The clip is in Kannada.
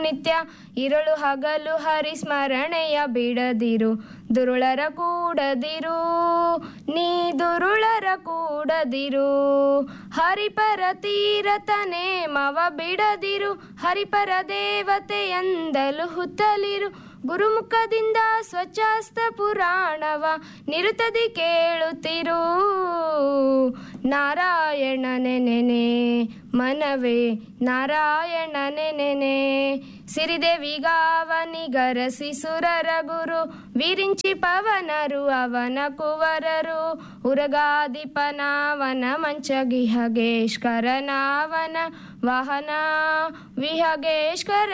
ನಿತ್ಯ ಇರಳು ಹಗಲು ಹರಿಸ್ಮರಣೆಯ ಬಿಡದಿರು ದುರುಳರ ಕೂಡದಿರು ನೀ ದುರುಳರ ಕೂಡದಿರು ಹರಿಪರ ತೀರತನೆ ಮವ ಬಿಡದಿರು ಹರಿಪರ ದೇವತೆಯಂದಲು ಹುತ್ತಲಿರು ಗುರುಮುಖದಿಂದ ಸ್ವಚ್ಛಸ್ತ ಪುರಾಣವ ನಿರುತದಿ ಕೇಳುತ್ತಿರು ನಾರಾಯಣ ನೆನೆನೆ ಮನವೇ ನಾರಾಯಣ ನೆನೆನೆ ಸಿರಿದೇವಿಗಾವನಿಗರಸಿ ಸುರರ ಗುರು ವಿರಿಂಚಿ ಪವನರು ಅವನ ಕುವರರು ಉರಗಾದಿಪನಾವನ ಮಂಚಗಿಹಗೇಶ್ಕರನಾವನ ವಾಹನ ವಿಹಗೇಶ್ಕರ